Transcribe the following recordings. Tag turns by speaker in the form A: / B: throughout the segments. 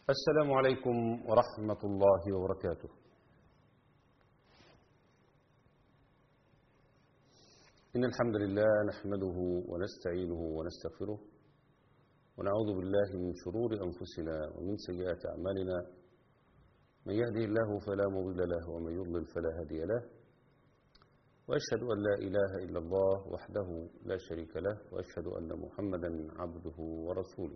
A: السلام عليكم ورحمة الله وبركاته إن الحمد لله نحمده ونستعينه ونستغفره ونعوذ بالله من شرور أنفسنا ومن سيئات أعمالنا من يهده الله فلا مضل له ومن يضلل فلا هادي له وأشهد أن لا إله إلا الله وحده لا شريك له وأشهد أن محمدا عبده ورسوله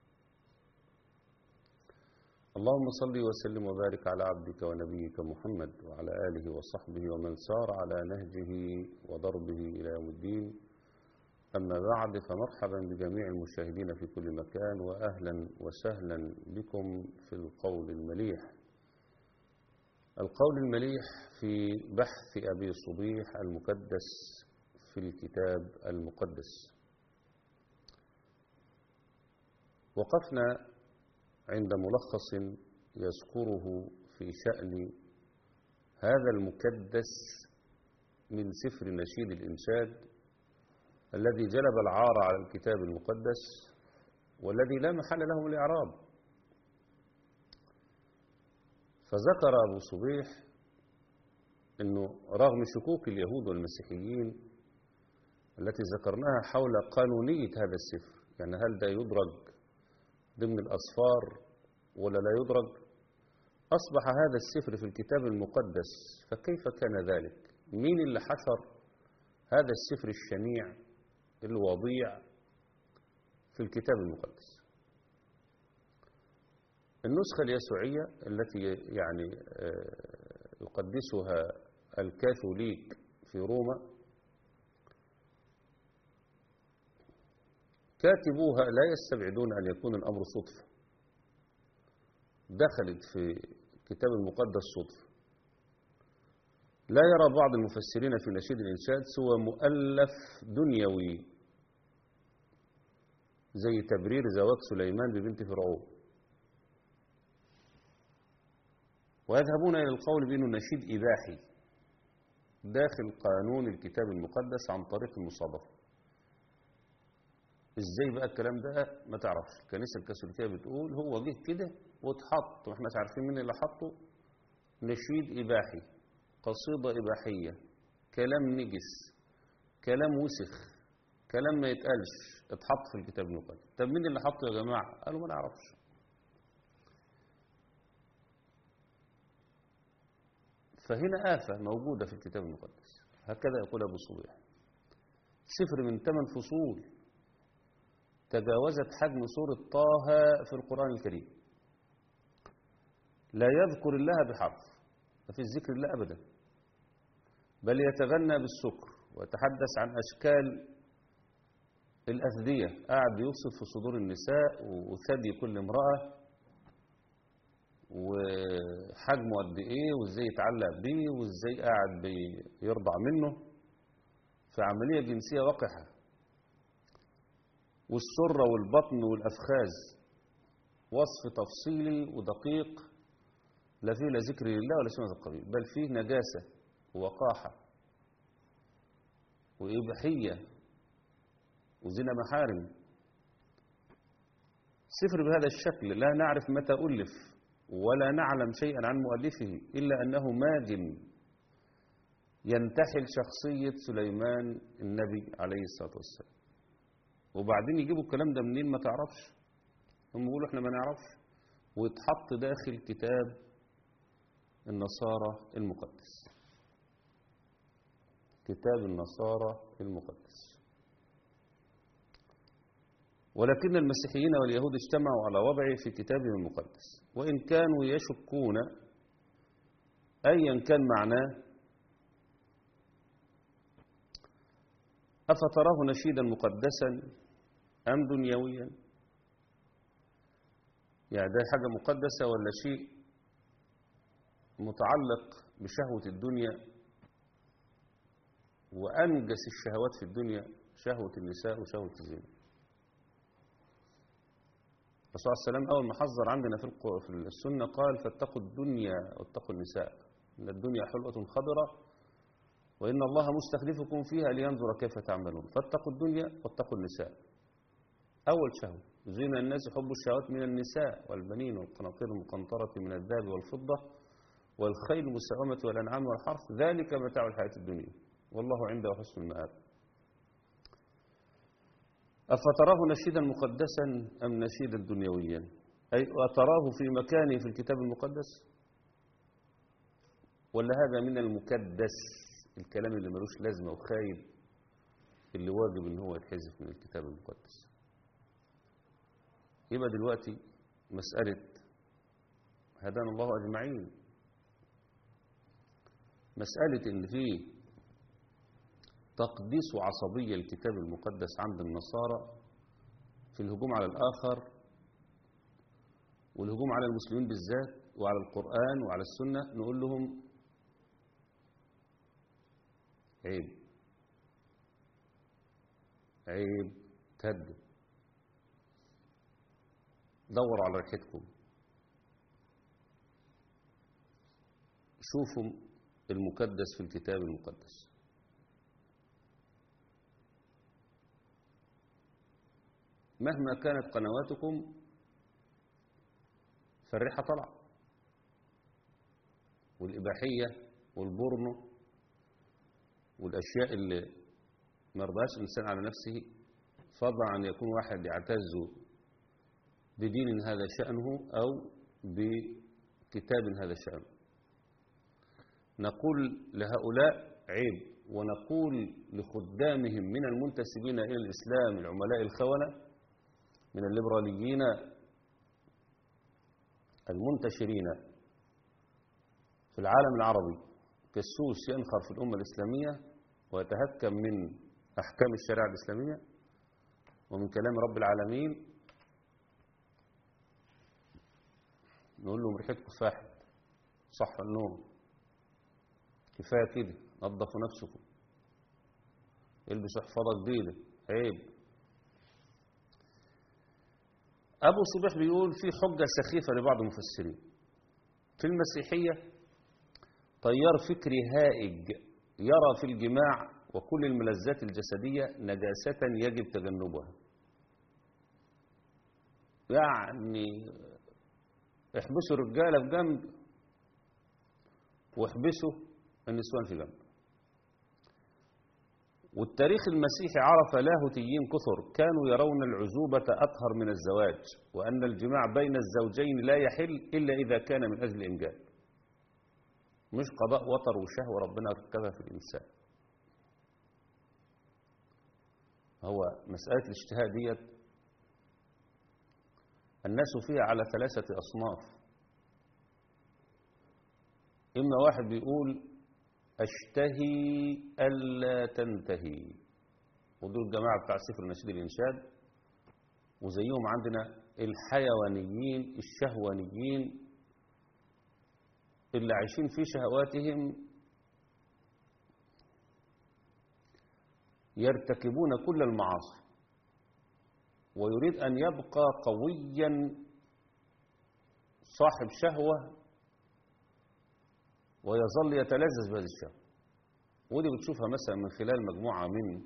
A: اللهم صل وسلم وبارك على عبدك ونبيك محمد وعلى آله وصحبه ومن سار على نهجه وضربه إلى يوم الدين أما بعد فمرحبا بجميع المشاهدين في كل مكان وأهلا وسهلا بكم في القول المليح القول المليح في بحث أبي صبيح المكدس في الكتاب المقدس وقفنا عند ملخص يذكره في شأن هذا المكدس من سفر نشيد الإنشاد الذي جلب العار على الكتاب المقدس والذي لا محل له من الإعراب فذكر أبو صبيح أنه رغم شكوك اليهود والمسيحيين التي ذكرناها حول قانونية هذا السفر يعني هل ده يدرج ضمن الأصفار ولا لا يدرج أصبح هذا السفر في الكتاب المقدس فكيف كان ذلك مين اللي حشر هذا السفر الشنيع الوضيع في الكتاب المقدس النسخة اليسوعية التي يعني يقدسها الكاثوليك في روما كاتبوها لا يستبعدون أن يكون الأمر صدفة دخلت في الكتاب المقدس صدفة لا يرى بعض المفسرين في نشيد الإنشاد سوى مؤلف دنيوي زي تبرير زواج سليمان ببنت فرعون ويذهبون إلى القول بأنه نشيد إباحي داخل قانون الكتاب المقدس عن طريق المصادفة ازاي بقى الكلام ده ما تعرفش الكنيسة الكاثوليكية بتقول هو جه كده واتحط واحنا مش عارفين مين اللي حطه نشيد إباحي قصيدة إباحية كلام نجس كلام وسخ كلام ما يتقالش اتحط في الكتاب المقدس طب مين اللي حطه يا جماعة قالوا ما نعرفش فهنا آفة موجودة في الكتاب المقدس هكذا يقول أبو صبيح سفر من ثمان فصول تجاوزت حجم سورة طه في القرآن الكريم لا يذكر الله بحرف ما في ذكر الله أبدا بل يتغنى بالسكر ويتحدث عن أشكال الأثدية قاعد يوصف في صدور النساء وثدي كل امرأة وحجمه قد ايه وازاي يتعلق بيه وازاي قاعد بيرضع منه في عملية جنسية وقحة والسرة والبطن والأفخاذ وصف تفصيلي ودقيق لا فيه لا ذكر لله ولا سنة القبيل بل فيه نجاسة ووقاحة وإباحية وزنا محارم سفر بهذا الشكل لا نعرف متى ألف ولا نعلم شيئا عن مؤلفه إلا أنه ماج ينتحل شخصية سليمان النبي عليه الصلاة والسلام وبعدين يجيبوا الكلام ده منين ما تعرفش هم يقولوا احنا ما نعرفش ويتحط داخل كتاب النصارى المقدس كتاب النصارى المقدس ولكن المسيحيين واليهود اجتمعوا على وضعه في كتابهم المقدس وإن كانوا يشكون أيا كان معناه أفتراه نشيدا مقدسا أم دنيويا يعني ده حاجة مقدسة ولا شيء متعلق بشهوة الدنيا وأنجس الشهوات في الدنيا شهوة النساء وشهوة الزنا الرسول عليه السلام أول ما حذر عندنا في في السنة قال فاتقوا الدنيا واتقوا النساء إن الدنيا حلوة خضرة وإن الله مستخلفكم فيها لينظر كيف تعملون فاتقوا الدنيا واتقوا النساء أول شهوة زين الناس حب الشهوات من النساء والبنين والقناطير المقنطرة من الذهب والفضة والخيل المسومة والأنعام والحرث ذلك متاع الحياة الدنيا والله عنده حسن المآب أفتراه نشيدا مقدسا أم نشيدا دنيويا أي أتراه في مكانه في الكتاب المقدس ولا هذا من المكدس الكلام اللي ملوش لازمة وخايب اللي واجب ان هو يتحذف من الكتاب المقدس يبقى دلوقتي مسألة هدانا الله أجمعين مسألة ان في تقديس وعصبية الكتاب المقدس عند النصارى في الهجوم على الآخر والهجوم على المسلمين بالذات وعلى القرآن وعلى السنة نقول لهم عيب عيب تهدوا دوروا على ريحتكم شوفوا المكدس في الكتاب المقدس مهما كانت قنواتكم فالريحة طلع والإباحية والبورنو والأشياء اللي ما يرضاش الإنسان على نفسه فضلا أن يكون واحد يعتز بدين هذا شأنه أو بكتاب هذا شأنه نقول لهؤلاء عيب ونقول لخدامهم من المنتسبين إلى الإسلام العملاء الخونة من الليبراليين المنتشرين في العالم العربي كالسوس ينخر في الأمة الإسلامية ويتهكم من أحكام الشريعة الإسلامية ومن كلام رب العالمين نقول لهم ريحتكم فاحت صح النوم كفاية كده نظفوا نفسكم البسوا حفاظة جديدة عيب أبو صبيح بيقول في حجة سخيفة لبعض المفسرين في المسيحية طيار فكري هائج يرى في الجماع وكل الملذات الجسدية نجاسة يجب تجنبها يعني احبسوا الرجالة في جنب واحبسوا النسوان في جنب والتاريخ المسيحي عرف لاهوتيين كثر كانوا يرون العزوبة أطهر من الزواج وأن الجماع بين الزوجين لا يحل إلا إذا كان من أجل إنجاب مش قضاء وطر وشهوة ربنا ركبها في الإنسان هو مسألة الاشتهاء ديت الناس فيها على ثلاثة أصناف إما واحد بيقول أشتهي ألا تنتهي ودول الجماعة بتاع سفر نشيد الإنشاد وزيهم عندنا الحيوانيين الشهوانيين اللي عايشين في شهواتهم يرتكبون كل المعاصي ويريد أن يبقى قويا صاحب شهوة ويظل يتلذذ بهذه الشهوة ودي بتشوفها مثلا من خلال مجموعة من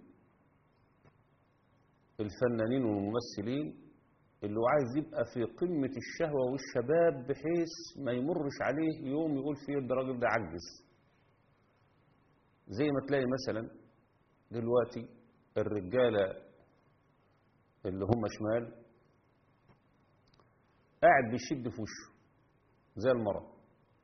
A: الفنانين والممثلين اللي هو عايز يبقى في قمة الشهوة والشباب بحيث ما يمرش عليه يوم يقول فيه ده الراجل ده عجز زي ما تلاقي مثلا دلوقتي الرجالة اللي هم شمال قاعد بيشد في وشه زي المرأة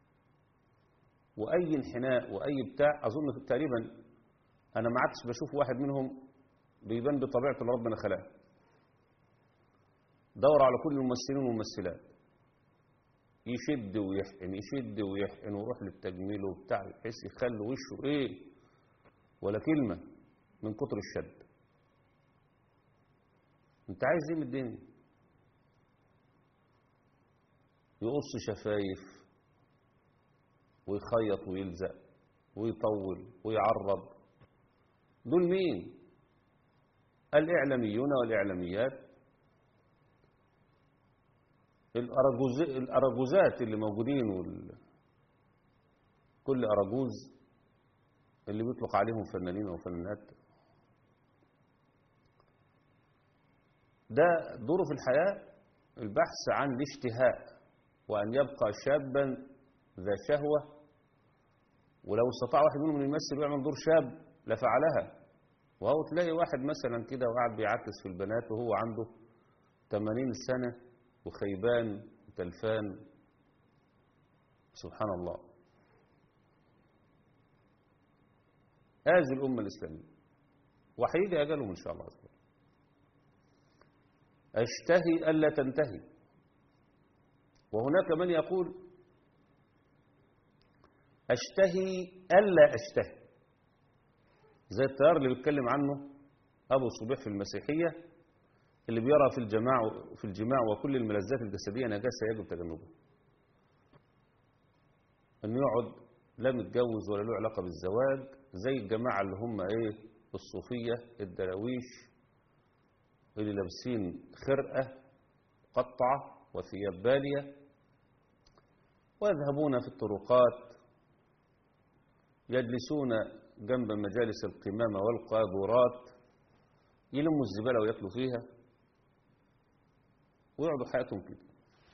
A: واي انحناء واي بتاع اظن تقريبا انا ما عدتش بشوف واحد منهم بيبان بطبيعه اللي ربنا خلقها دور على كل الممثلين والممثلات يشد ويحقن يشد ويحقن ويروح للتجميل وبتاع بحيث يخلي وشه ايه ولا كلمه من كتر الشد انت عايز ايه من الدنيا يقص شفايف ويخيط ويلزق ويطول ويعرض دول مين الإعلاميون والإعلاميات الأرجوز... الأرجوزات اللي موجودين وال... كل أرجوز اللي بيطلق عليهم فنانين وفنانات ده دوره في الحياة البحث عن الاشتهاء وأن يبقى شابا ذا شهوة ولو استطاع واحد منهم أن يمثل ويعمل دور شاب لفعلها وهو تلاقي واحد مثلا كده وقاعد بيعكس في البنات وهو عنده 80 سنة وخيبان وتلفان سبحان الله هذه الأمة الإسلامية وحيد أجلهم إن شاء الله عز وجل أشتهي ألا تنتهي وهناك من يقول أشتهي ألا أشتهي زي التيار اللي بيتكلم عنه أبو صبيح في المسيحية اللي بيرى في الجماع في الجماع وكل الملذات الجسدية نجاسة يجب تجنبها أنه يقعد لا متجوز ولا له علاقة بالزواج زي الجماعة اللي هم إيه الصوفية الدراويش اللي لابسين خرقة قطعة وثياب بالية ويذهبون في الطرقات يجلسون جنب مجالس القمامة والقاذورات يلموا الزبالة ويأكلوا فيها ويقعدوا حياتهم كده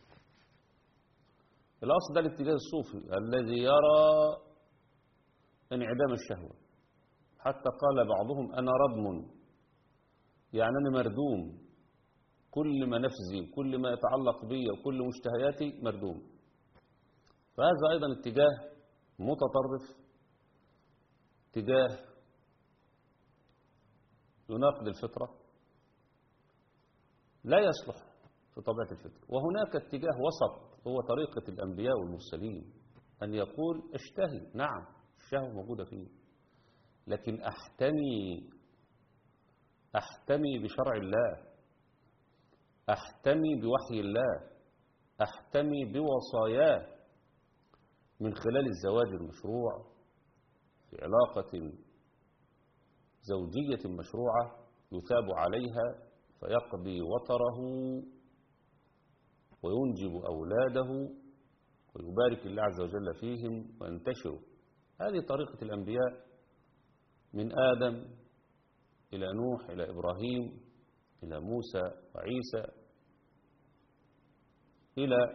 A: الأصل ده الاتجاه الصوفي الذي يرى انعدام الشهوة حتى قال بعضهم أنا ردم يعني أنا مردوم كل ما نفسي كل ما يتعلق بي وكل مشتهياتي مردوم فهذا أيضا اتجاه متطرف اتجاه يناقض الفطرة لا يصلح في طبيعة الفطرة وهناك اتجاه وسط هو طريقة الأنبياء والمرسلين أن يقول اشتهي نعم الشهوة موجودة فيه لكن أحتمي أحتمي بشرع الله أحتمي بوحي الله أحتمي بوصاياه من خلال الزواج المشروع في علاقة زوجية مشروعة يثاب عليها فيقضي وطره وينجب أولاده ويبارك الله عز وجل فيهم وينتشروا هذه طريقة الأنبياء من آدم إلى نوح إلى إبراهيم إلى موسى وعيسى إلى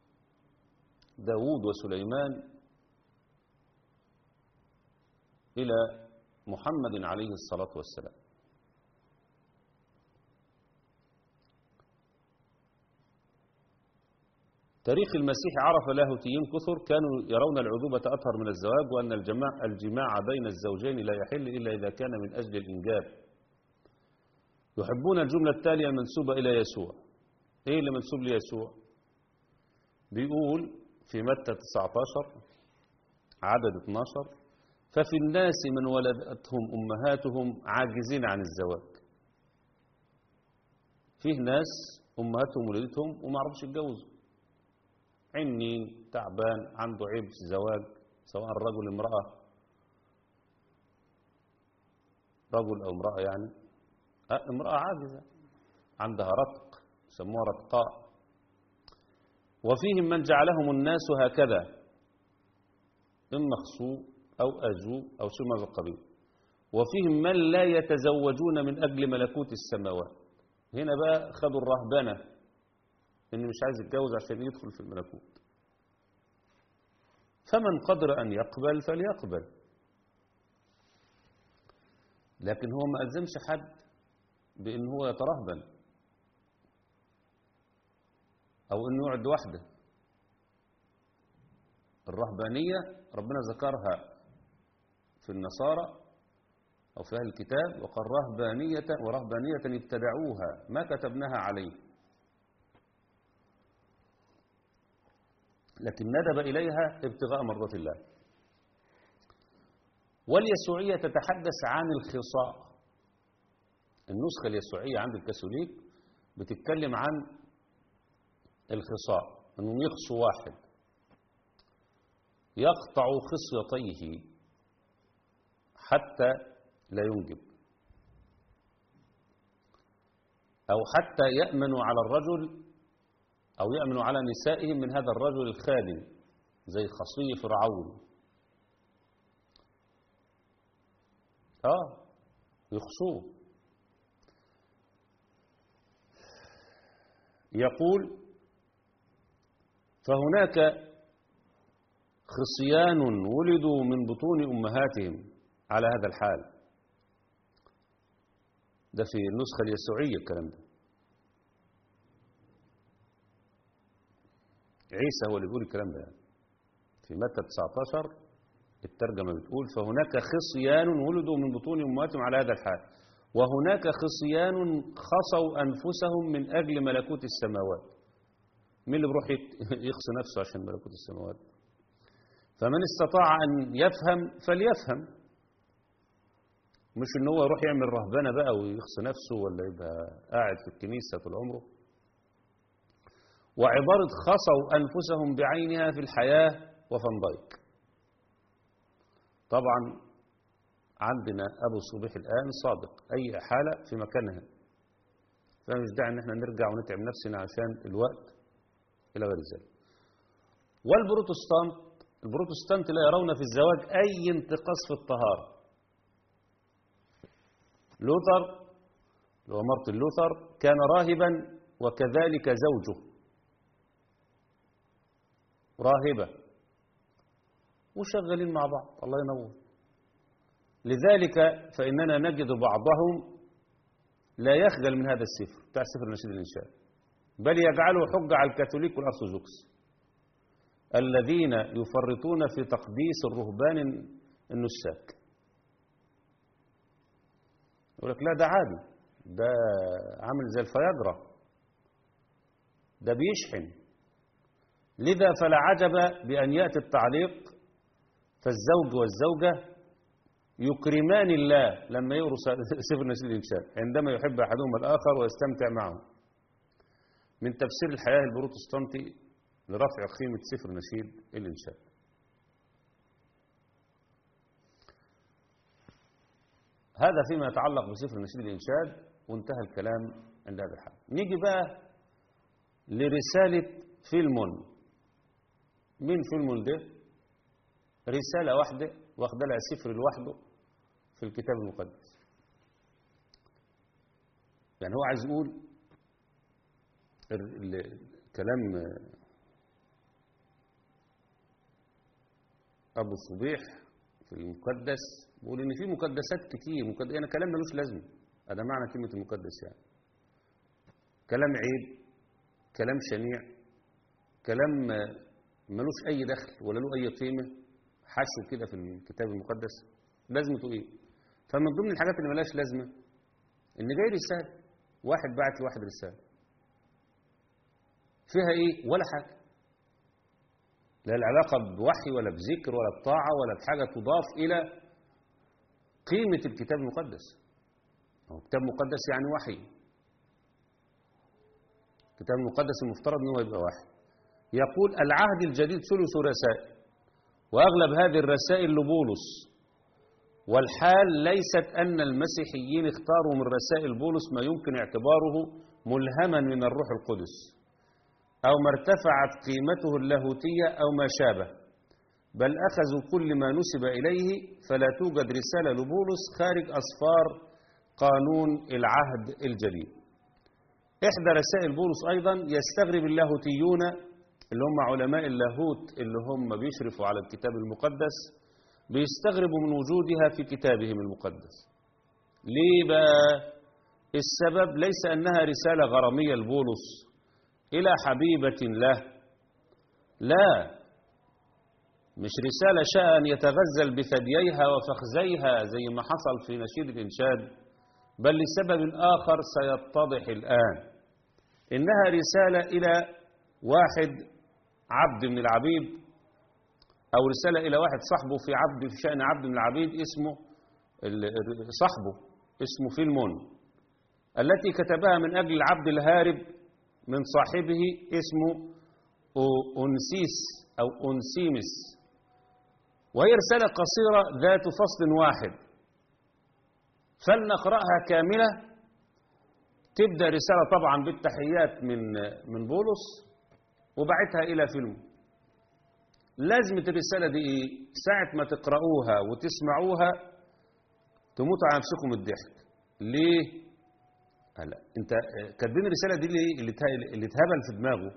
A: داود وسليمان إلى محمد عليه الصلاة والسلام تاريخ المسيح عرف لاهوتيين كثر كانوا يرون العذوبة أطهر من الزواج وأن الجماع, الجماع بين الزوجين لا يحل إلا إذا كان من أجل الإنجاب يحبون الجملة التالية المنسوبة إلى يسوع إيه اللي منسوب ليسوع بيقول في متى 19 عدد 12 ففي الناس من ولدتهم أمهاتهم عاجزين عن الزواج فيه ناس أمهاتهم ولدتهم وما عرفش يتجوزوا عني تعبان عنده عيب في الزواج سواء رجل امرأة رجل أو امرأة يعني أه امرأة عاجزة عندها رتق يسموها رتقاء وفيهم من جعلهم الناس هكذا إما خصو أو أجو أو شيء من القبيل وفيهم من لا يتزوجون من أجل ملكوت السماوات هنا بقى خدوا الرهبنة إن مش عايز يتجوز عشان يدخل في الملكوت فمن قدر أن يقبل فليقبل لكن هو ما ألزمش حد بأن هو يترهبن أو أنه يقعد وحده الرهبانية ربنا ذكرها في النصارى أو في أهل الكتاب وقال رهبانية ورهبانية ابتدعوها ما كتبناها عليه لكن ندب إليها ابتغاء مرضات الله واليسوعية تتحدث عن الخصاء النسخة اليسوعية عند الكاثوليك بتتكلم عن الخصاء أنهم يخصوا واحد يقطع خصيتيه حتى لا ينجب أو حتى يأمن على الرجل أو يأمن على نسائهم من هذا الرجل الخادم زي خصي فرعون آه يخصوه يقول فهناك خصيان ولدوا من بطون أمهاتهم على هذا الحال ده في النسخة اليسوعية الكلام ده عيسى هو اللي بيقول الكلام ده يعني. في متى 19 الترجمة بتقول فهناك خصيان ولدوا من بطون أمهاتهم على هذا الحال وهناك خصيان خصوا أنفسهم من أجل ملكوت السماوات مين اللي بيروح يخصي نفسه عشان ملكوت السماوات فمن استطاع أن يفهم فليفهم مش ان هو يروح يعمل رهبنة بقى ويخصي نفسه ولا يبقى قاعد في الكنيسة طول عمره وعبارة خصوا أنفسهم بعينها في الحياة وفان دايك طبعا عندنا أبو صبيح الآن صادق أي حالة في مكانها فمش داعي ان احنا نرجع ونتعب نفسنا عشان الوقت إلى غير ذلك والبروتستانت البروتستانت لا يرون في الزواج أي انتقاص في الطهارة لوثر اللي هو مارتن لوثر كان راهبا وكذلك زوجه راهبة وشغالين مع بعض الله ينور لذلك فإننا نجد بعضهم لا يخجل من هذا السفر بتاع سفر نشيد الإنشاء بل يجعله حجة على الكاثوليك والأرثوذكس الذين يفرطون في تقديس الرهبان النساك يقول لك لا ده عادي ده عامل زي الفياجرا ده بيشحن لذا فلا عجب بأن يأتي التعليق فالزوج والزوجة يكرمان الله لما يقروا سفر نسيل الإنشاء عندما يحب أحدهما الآخر ويستمتع معه من تفسير الحياة البروتستانتي لرفع قيمة سفر نشيد الإنشاء هذا فيما يتعلق بسفر نشيد الإنشاد وانتهى الكلام عند هذا الحد نيجي بقى لرسالة فيلمون مين فيلمون ده رسالة واحدة واخد لها سفر لوحده في الكتاب المقدس يعني هو عايز يقول كلام أبو صبيح في المقدس بيقول إن في مقدسات كتير مقدس يعني كلام ملوش لازمة هذا معنى كلمة المقدس يعني كلام عيب كلام شنيع كلام ملوش أي دخل ولا له أي قيمة حشو كده في الكتاب المقدس لازمته إيه فمن ضمن الحاجات اللي ملهاش لازمة إن جاي رسالة واحد بعت لواحد رسالة فيها إيه ولا حاجة لا العلاقة بوحي ولا بذكر ولا بطاعة ولا بحاجة تضاف إلى قيمة الكتاب المقدس هو كتاب مقدس يعني وحي الكتاب المقدس المفترض أنه يبقى وحي يقول العهد الجديد ثلث رسائل وأغلب هذه الرسائل لبولس والحال ليست أن المسيحيين اختاروا من رسائل بولس ما يمكن اعتباره ملهما من الروح القدس أو ما ارتفعت قيمته اللاهوتية أو ما شابه بل أخذوا كل ما نسب إليه فلا توجد رسالة لبولس خارج أصفار قانون العهد الجديد إحدى رسائل بولس أيضا يستغرب اللاهوتيون اللي هم علماء اللاهوت اللي هم بيشرفوا على الكتاب المقدس بيستغربوا من وجودها في كتابهم المقدس ليه بقى السبب ليس أنها رسالة غرامية لبولس إلى حبيبة له لا مش رسالة شاء أن يتغزل بثدييها وفخذيها زي ما حصل في نشيد الإنشاد بل لسبب آخر سيتضح الآن إنها رسالة إلى واحد عبد من العبيد أو رسالة إلى واحد صاحبه في عبد في شأن عبد من العبيد اسمه صاحبه اسمه فيلمون التي كتبها من أجل العبد الهارب من صاحبه اسمه أنسيس أو أنسيمس وهي رسالة قصيرة ذات فصل واحد فلنقرأها كاملة تبدأ رسالة طبعا بالتحيات من من بولس وبعتها إلى فيلم لازمة الرسالة دي إيه؟ ساعة ما تقرأوها وتسمعوها تموتوا على نفسكم الضحك ليه؟ هلا انت آه، كاتبين الرساله دي ليه اللي ته- اللي اتهبل في دماغه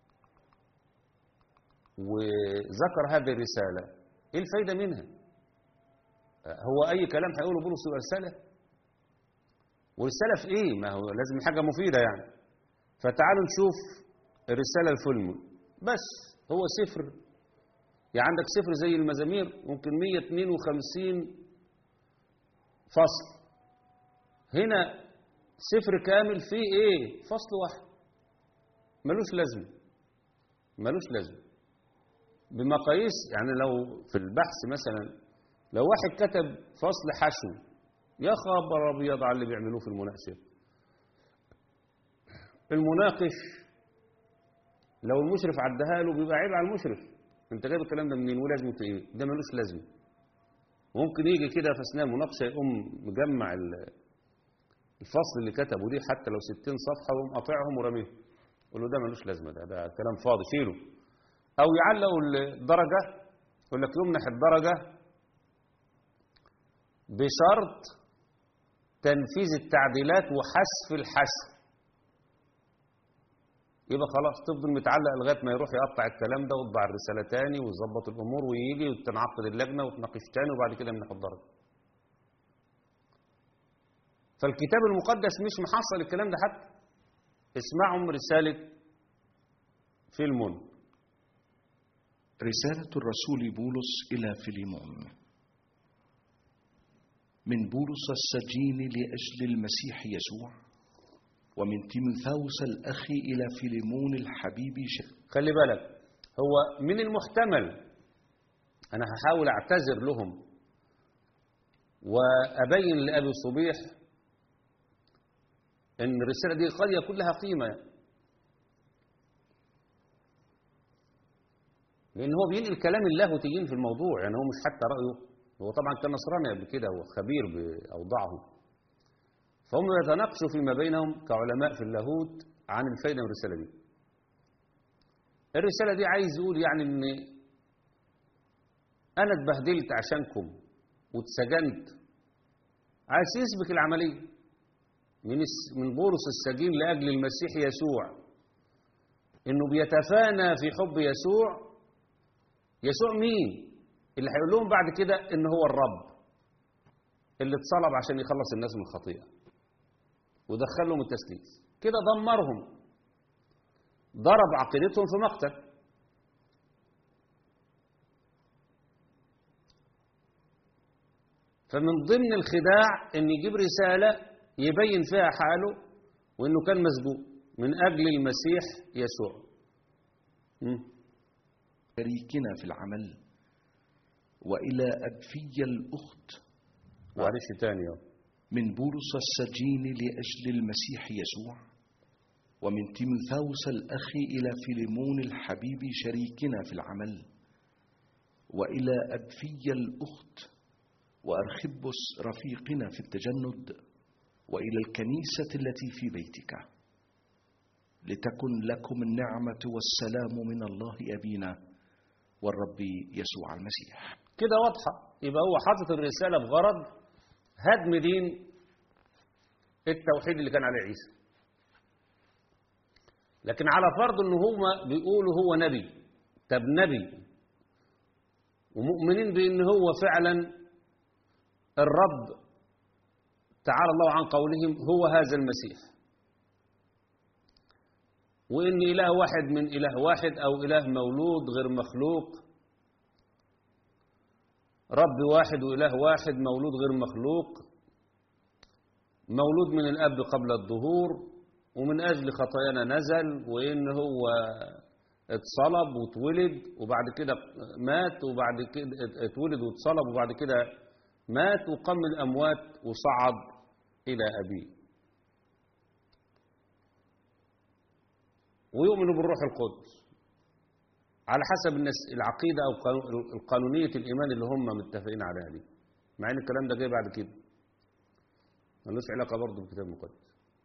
A: وذكر هذه الرساله ايه الفايده منها آه، هو اي كلام هيقوله بولس يبقى رساله ورساله في ايه ما هو لازم حاجه مفيده يعني فتعالوا نشوف الرساله الفيلم بس هو صفر يعني عندك صفر زي المزامير ممكن 152 فصل هنا صفر كامل فيه ايه فصل واحد ملوش لازمه ملوش لازمه بمقاييس يعني لو في البحث مثلا لو واحد كتب فصل حشو يا خبر ابيض على اللي بيعملوه في المناقشه المناقش لو المشرف عدها له بيبقى عيب على المشرف انت جايب الكلام ده منين ولازمته ايه ده ملوش لازمه ممكن يجي كده في اثناء المناقشه يقوم مجمع ال- الفصل اللي كتبه دي حتى لو 60 صفحه ويقوم قاطعهم ورميهم يقول له ده ملوش لازمه ده ده كلام فاضي شيله او يعلقوا الدرجه يقول لك يمنح الدرجه بشرط تنفيذ التعديلات وحذف الحذف يبقى خلاص تفضل متعلق لغايه ما يروح يقطع الكلام ده ويطبع الرساله تاني ويظبط الامور ويجي وتنعقد اللجنه وتناقش تاني وبعد كده يمنح الدرجه. فالكتاب المقدس مش محصل الكلام ده حتى. اسمعهم رساله فيلمون
B: رسالة الرسول بولس إلى فيليمون من بولس السجين لأجل المسيح يسوع ومن تيموثاوس الأخ إلى فيليمون الحبيب ش-
A: خلي بالك هو من المحتمل انا هحاول اعتذر لهم وابين لابي صبيح ان الرساله دي قد يكون لها قيمه لان هو بينقل كلام اللاهوتيين في الموضوع يعني هو مش حتى رايه هو طبعا كان نصراني قبل كده هو خبير باوضاعهم فهم يتناقشوا فيما بينهم كعلماء في اللاهوت عن الفايده من الرساله دي الرسالة دي عايز يقول يعني ان انا اتبهدلت عشانكم واتسجنت عايز يسبك العملية من الس- من بولس السجين لأجل المسيح يسوع انه بيتفانى في حب يسوع يسوع مين اللي هيقول لهم بعد كده ان هو الرب اللي اتصلب عشان يخلص الناس من الخطيئة ودخلهم التسليس كده دمرهم ضرب عقيدتهم في مقتل فمن ضمن الخداع ان يجيب رسالة يبين فيها حاله وانه كان مسجون من اجل المسيح يسوع مم.
B: شريكنا في العمل وإلى أبفية الأخت
A: معلش تاني اهو
B: من بولس السجين لأجل المسيح يسوع ومن تيموثاوس الأخ إلى فيليمون الحبيب شريكنا في العمل وإلى أبفية الأخت وأرخبس رفيقنا في التجند وإلى الكنيسة التي في بيتك لتكن لكم النعمة والسلام من الله أبينا والرب يسوع المسيح
A: كده واضحة يبقى هو حاطط الرسالة بغرض هدم دين التوحيد اللي كان عليه عيسى لكن على فرض ان هما بيقولوا هو نبي طب نبي ومؤمنين بان هو فعلا الرب تعالى الله عن قولهم هو هذا المسيح وان اله واحد من اله واحد او اله مولود غير مخلوق رب واحد وإله واحد مولود غير مخلوق مولود من الأب قبل الظهور ومن أجل خطايانا نزل وإن هو اتصلب واتولد وبعد كده مات وبعد كده اتولد واتصلب وبعد كده مات وقام من الأموات وصعد إلى أبيه ويؤمن بالروح القدس على حسب الناس العقيدة أو قانو- القانونية الإيمان اللي هم متفقين عليها دي مع إن الكلام ده جاي بعد كده ملوش علاقة برضه بالكتاب المقدس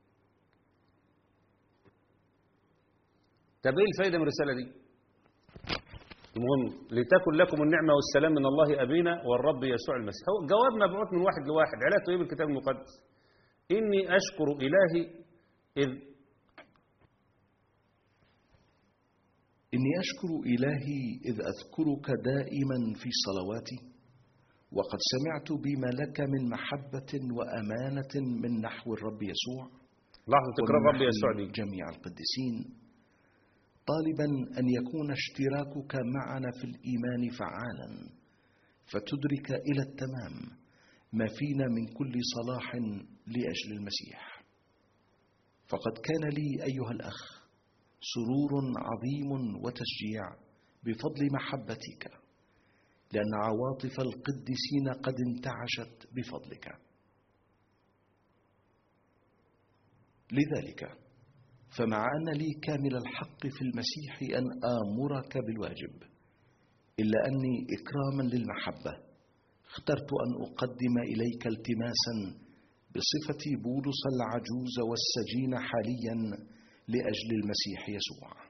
A: طب إيه الفايدة من الرسالة دي؟ المهم لتكن لكم النعمة والسلام من الله أبينا والرب يسوع المسيح هو جواب مبعوث من واحد لواحد علاقته إيه بالكتاب المقدس؟ إني أشكر إلهي إذ
B: إني أشكر إلهي إذ أذكرك دائما في صلواتي وقد سمعت بما لك من محبة وأمانة من نحو الرب يسوع
A: لحظة تكرار
B: ومن
A: رب
B: نحو
A: يسوع دي
B: جميع القديسين طالبا أن يكون اشتراكك معنا في الإيمان فعالا فتدرك إلى التمام ما فينا من كل صلاح لأجل المسيح فقد كان لي أيها الأخ سرور عظيم وتشجيع بفضل محبتك لأن عواطف القديسين قد انتعشت بفضلك لذلك فمع أن لي كامل الحق في المسيح أن آمرك بالواجب إلا أني إكراما للمحبة اخترت أن أقدم إليك التماسا بصفتي بولس العجوز والسجين حاليا لأجل المسيح يسوع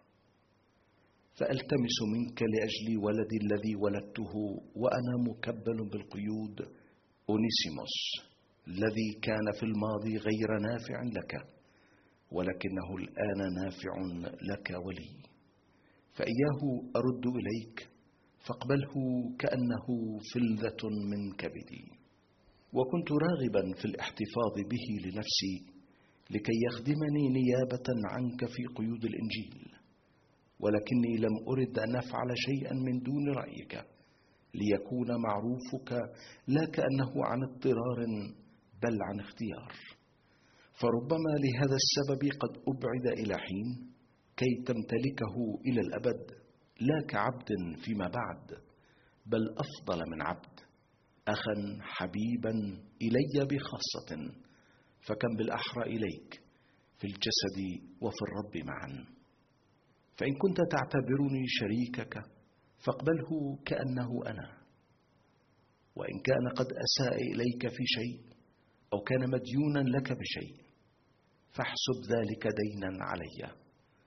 B: فألتمس منك لأجل ولدي الذي ولدته وأنا مكبل بالقيود أونيسيموس الذي كان في الماضي غير نافع لك ولكنه الآن نافع لك ولي فإياه أرد إليك فاقبله كأنه فلذة من كبدي وكنت راغبا في الاحتفاظ به لنفسي لكي يخدمني نيابة عنك في قيود الإنجيل ولكني لم أرد أن أفعل شيئا من دون رأيك ليكون معروفك لا كأنه عن اضطرار بل عن اختيار فربما لهذا السبب قد أبعد إلى حين كي تمتلكه إلى الأبد لا كعبد فيما بعد بل أفضل من عبد أخا حبيبا إلي بخاصة فكم بالأحرى إليك في الجسد وفي الرب معا فإن كنت تعتبرني شريكك فاقبله كأنه أنا وإن كان قد أساء إليك في شيء أو كان مديونا لك بشيء فاحسب ذلك دينا علي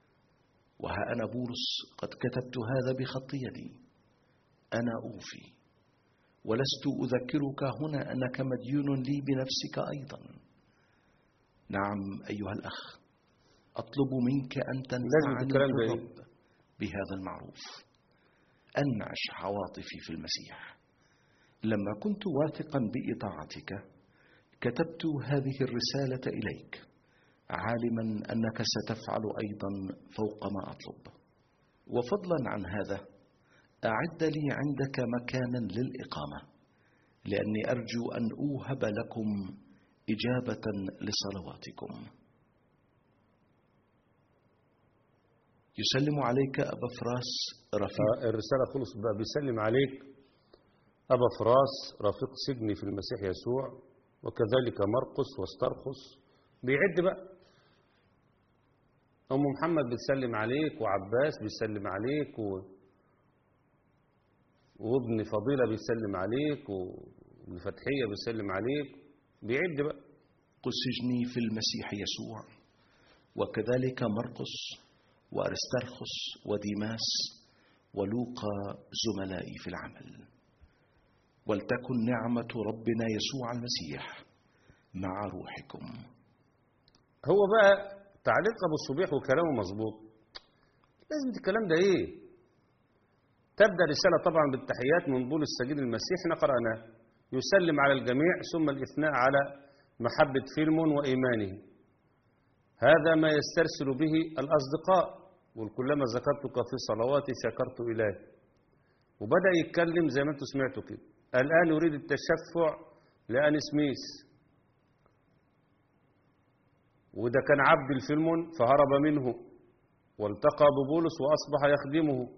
B: وها أنا بولس قد كتبت هذا بخط يدي أنا أوفي ولست أذكرك هنا أنك مديون لي بنفسك أيضا نعم أيها الأخ أطلب منك أن تنفعني
A: الكلام ده إيه؟
B: بالرب بهذا المعروف أنعش عواطفي في المسيح لما كنت واثقا بإطاعتك كتبت هذه الرسالة إليك عالما أنك ستفعل أيضا فوق ما أطلب وفضلا عن هذا أعد لي عندك مكانا للإقامة لأني أرجو أن أوهب لكم إجابة لصلواتكم يسلم عليك أبا فراس رفيق
A: الرسالة خلص بقى بيسلم عليك أبا فراس رفيق سجني في المسيح يسوع وكذلك مرقس واسترخص بيعد بقى أم محمد بتسلم عليك وعباس بيسلم عليك و... وابن فضيلة بيسلم عليك وابن فتحية بيسلم عليك بيعد بقى
B: سجني في المسيح يسوع وكذلك مرقس وأرسترخس وديماس ولوقا زملائي في العمل ولتكن نعمة ربنا يسوع المسيح مع روحكم
A: هو بقى تعليق أبو الصبيح وكلامه مظبوط لازم الكلام ده إيه تبدأ رسالة طبعا بالتحيات من بولس سجين المسيح نقرأنا يسلم على الجميع ثم الإثناء على محبة فيلمون وإيمانه هذا ما يسترسل به الأصدقاء وكلما ذكرتك في صلواتي شكرت إلهي وبدأ يتكلم زي ما انتم سمعتوا كده الآن يريد التشفع لأني سميث وده كان عبد الفيلمون فهرب منه والتقى ببولس وأصبح يخدمه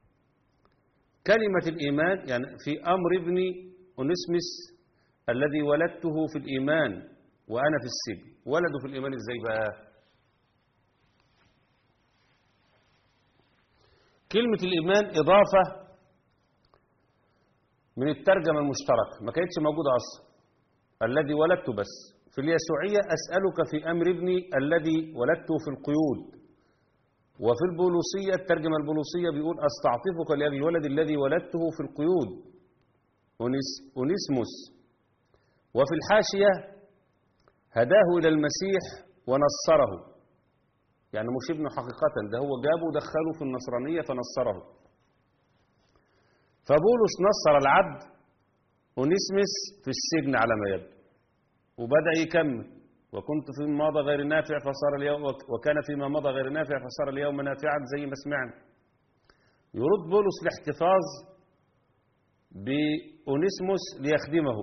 A: كلمة الإيمان يعني في أمر ابني أونسمس الذي ولدته في الإيمان وأنا في السجن ولده في الإيمان إزاي بقى كلمة الإيمان إضافة من الترجمة المشتركة ما كانتش موجودة أصلا الذي ولدته بس في اليسوعية أسألك في أمر ابني الذي ولدته في القيود وفي البولوسية الترجمة البولوسية بيقول أستعطفك لأجل الولد الذي ولدته في القيود أونيس أونيسموس وفي الحاشية هداه إلى المسيح ونصره يعني مش ابنه حقيقة ده هو جابه ودخله في النصرانية فنصره فبولس نصر العبد ونسمس في السجن على ما يبدو وبدأ يكمل وكنت فيما مضى غير نافع فصار اليوم وكان فيما مضى غير نافع فصار اليوم نافعا زي ما سمعنا يرد بولس الاحتفاظ بأونيسموس ليخدمه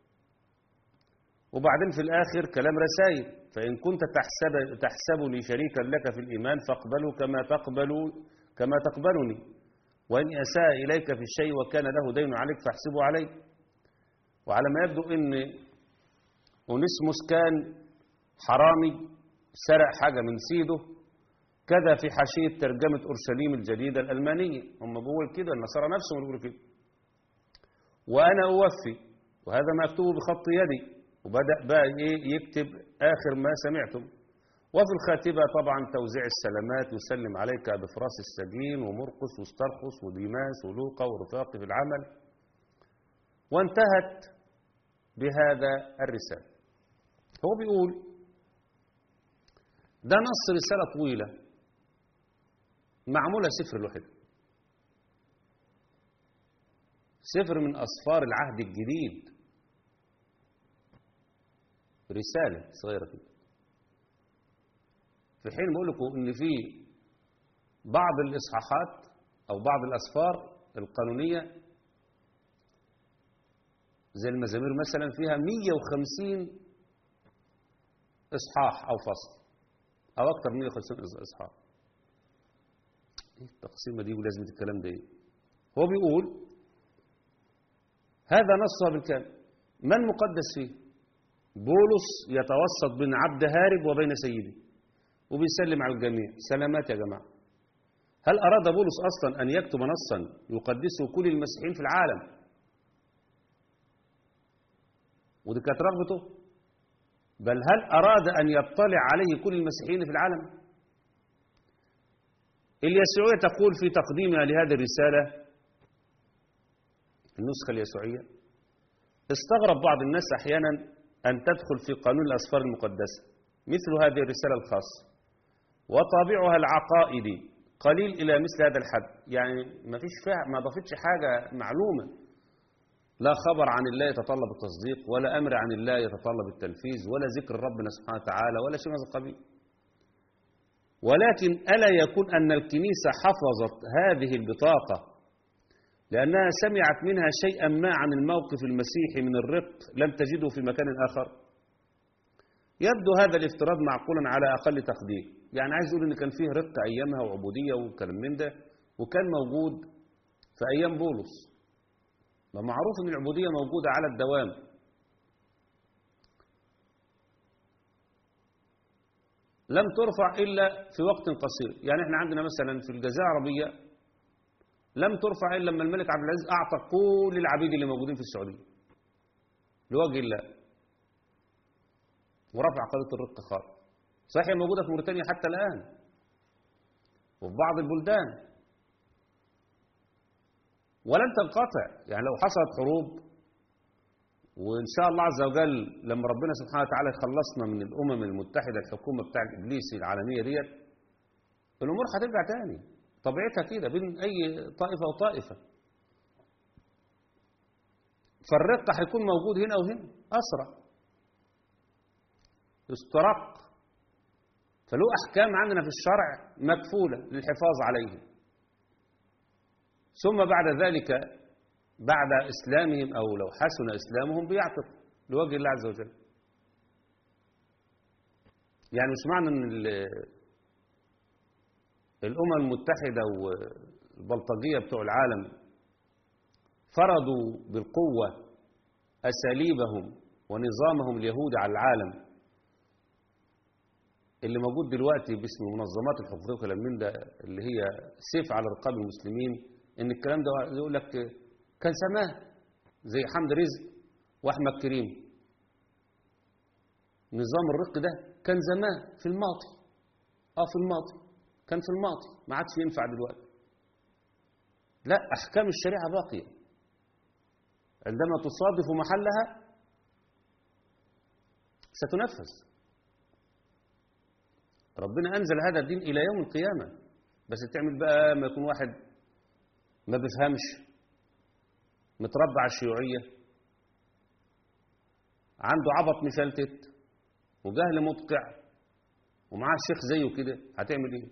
A: وبعدين في الآخر كلام رسائل فإن كنت تحسب تحسبني شريكا لك في الإيمان فاقبله كما تقبل كما تقبلني وإن أساء إليك في الشيء وكان له دين عليك فاحسبه علي وعلى ما يبدو أن أونيسموس كان حرامي سرق حاجة من سيده كذا في حاشية ترجمة أورشليم الجديدة الألمانية هم بيقول كده النصارى نفسهم بيقولوا كده وأنا أوفي وهذا مكتوب بخط يدي وبدأ بقى إيه يكتب آخر ما سمعتم وفي الخاتمة طبعا توزيع السلامات يسلم عليك بفراس السجين ومرقس واسترخص وديماس ولوقا ورفاقي في العمل وانتهت بهذا الرسالة هو بيقول ده نص رسالة طويلة معمولة سفر لوحده سفر من أسفار العهد الجديد رسالة صغيرة كده في حين بقول لكم إن في بعض الإصحاحات أو بعض الأسفار القانونية زي المزامير مثلا فيها 150 إصحاح أو فصل أو أكثر من 150 إصحاح إيه التقسيمة دي ولازمة الكلام ده إيه هو بيقول هذا نصها بالكامل من مقدس فيه بولس يتوسط بين عبد هارب وبين سيده وبيسلم على الجميع سلامات يا جماعة هل أراد بولس أصلا أن يكتب نصا يقدسه كل المسيحيين في العالم ودي كانت رغبته بل هل أراد أن يطلع عليه كل المسيحيين في العالم اليسوعية تقول في تقديمها لهذه الرسالة النسخة اليسوعية استغرب بعض الناس أحيانا أن تدخل في قانون الأسفار المقدسة مثل هذه الرسالة الخاصة وطابعها العقائدي قليل إلى مثل هذا الحد يعني ما فيش فيها ما ضافتش حاجة معلومة لا خبر عن الله يتطلب التصديق ولا أمر عن الله يتطلب التنفيذ ولا ذكر ربنا سبحانه وتعالى ولا شيء من هذا القبيل ولكن ألا يكون أن الكنيسة حفظت هذه البطاقة لأنها سمعت منها شيئا ما عن الموقف المسيحي من الرق لم تجده في مكان آخر يبدو هذا الافتراض معقولا على أقل تقدير يعني عايز يقول إن كان فيه رق أيامها وعبودية وكلام من ده وكان موجود في أيام بولس ما معروف ان العبودية موجودة على الدوام لم ترفع إلا في وقت قصير يعني احنا عندنا مثلا في الجزيرة العربية لم ترفع إلا لما الملك عبد العزيز أعطى كل العبيد اللي موجودين في السعودية لوجه الله ورفع قضية الرق خالص صحيح موجودة في موريتانيا حتى الآن وفي بعض البلدان ولن تنقطع يعني لو حصلت حروب وإن شاء الله عز وجل لما ربنا سبحانه وتعالى يخلصنا من الأمم المتحدة الحكومة بتاع الإبليس العالمية ديت الأمور هترجع تاني طبيعتها كده بين أي طائفة وطائفة فالرق هيكون موجود هنا وهنا أسرع يسترق فله أحكام عندنا في الشرع مكفولة للحفاظ عليه ثم بعد ذلك بعد إسلامهم أو لو حسن إسلامهم بيعتق لوجه الله عز وجل يعني مش معنى أن الأمم المتحدة والبلطجية بتوع العالم فرضوا بالقوة أساليبهم ونظامهم اليهودي على العالم اللي موجود دلوقتي باسم المنظمات الحقوقية وكلام من ده اللي هي سيف على رقاب المسلمين ان الكلام ده يقول لك كان زمان زي حمد رزق واحمد كريم نظام الرق ده كان زمان في الماضي اه في الماضي كان في الماضي ما عادش ينفع دلوقتي لا احكام الشريعه باقيه عندما تصادف محلها ستنفذ ربنا أنزل هذا الدين إلى يوم القيامة بس تعمل بقى ما يكون واحد ما بيفهمش متربع على الشيوعية عنده عبط مشلتت وجهل مدقع ومعاه شيخ زيه كده هتعمل ايه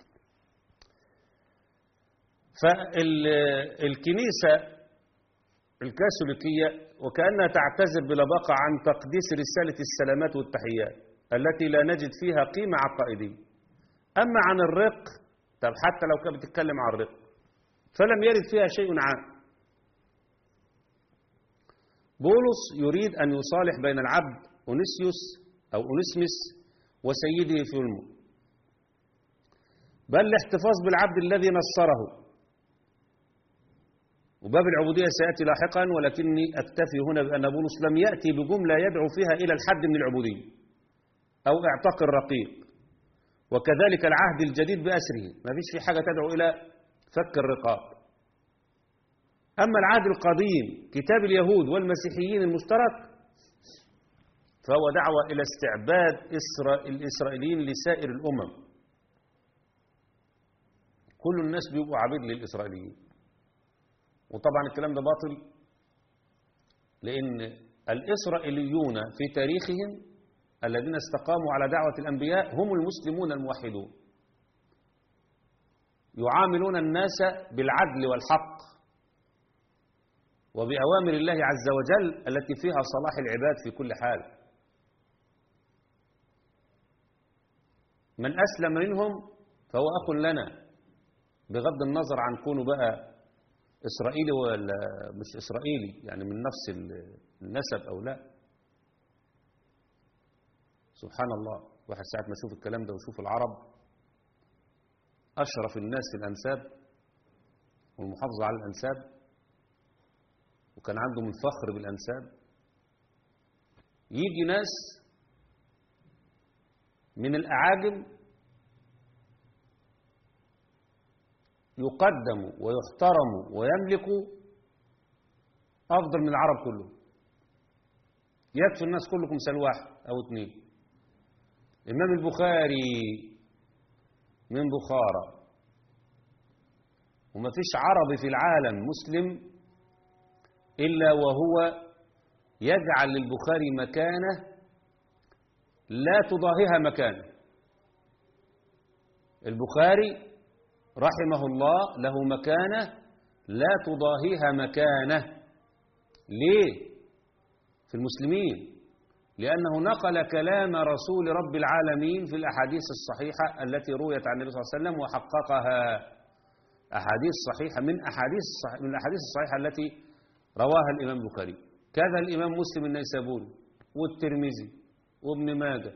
A: فالكنيسة الكاثوليكية وكأنها تعتذر بلباقة عن تقديس رسالة السلامات والتحيات التي لا نجد فيها قيمة عقائدية أما عن الرق طب حتى لو كانت بتتكلم عن الرق فلم يرد فيها شيء عام بولس يريد أن يصالح بين العبد أونيسيوس أو أونيسمس وسيده فيلمو بل الاحتفاظ بالعبد الذي نصره وباب العبودية سيأتي لاحقا ولكني أكتفي هنا بأن بولس لم يأتي بجملة يدعو فيها إلى الحد من العبودية أو اعتاق الرقيق وكذلك العهد الجديد بأسره ما فيش في حاجة تدعو إلى فك الرقاب أما العهد القديم كتاب اليهود والمسيحيين المشترك فهو دعوة إلى استعباد إسرا... الإسرائيليين لسائر الأمم كل الناس بيبقوا عبيد للإسرائيليين وطبعا الكلام ده باطل لأن الإسرائيليون في تاريخهم الذين استقاموا على دعوة الأنبياء هم المسلمون الموحدون يعاملون الناس بالعدل والحق وبأوامر الله عز وجل التي فيها صلاح العباد في كل حال من أسلم منهم فهو أخ لنا بغض النظر عن كونه بقى إسرائيلي ولا مش إسرائيلي يعني من نفس النسب أو لا سبحان الله واحد ساعة ما يشوف الكلام ده ويشوف العرب أشرف الناس في الأنساب والمحافظة على الأنساب وكان عندهم الفخر بالأنساب يجي ناس من الأعاجم يقدموا ويحترموا ويملكوا أفضل من العرب كلهم يكفي الناس كلكم مثال واحد أو اثنين الإمام البخاري من بخارى وما فيش عربي في العالم مسلم إلا وهو يجعل للبخاري مكانة لا تضاهيها مكانه البخاري رحمه الله له مكانة لا تضاهيها مكانه ليه في المسلمين لأنه نقل كلام رسول رب العالمين في الأحاديث الصحيحة التي رويت عن النبي صلى الله عليه وسلم وحققها أحاديث صحيحة من أحاديث من الأحاديث الصحيحة التي رواها الإمام البخاري كذا الإمام مسلم النيسابوري والترمذي وابن ماجه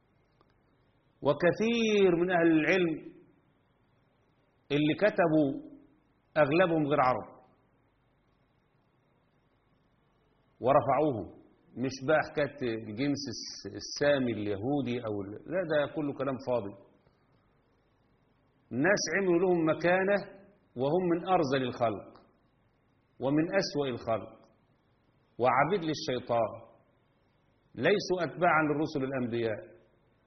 A: وكثير من أهل العلم اللي كتبوا أغلبهم غير عرب ورفعوهم مش بقى حكاية الجنس السامي اليهودي أو لا ده كله كلام فاضي الناس عملوا لهم مكانة وهم من أرذل الخلق ومن أسوأ الخلق وعبيد للشيطان ليسوا أتباعا للرسل الأنبياء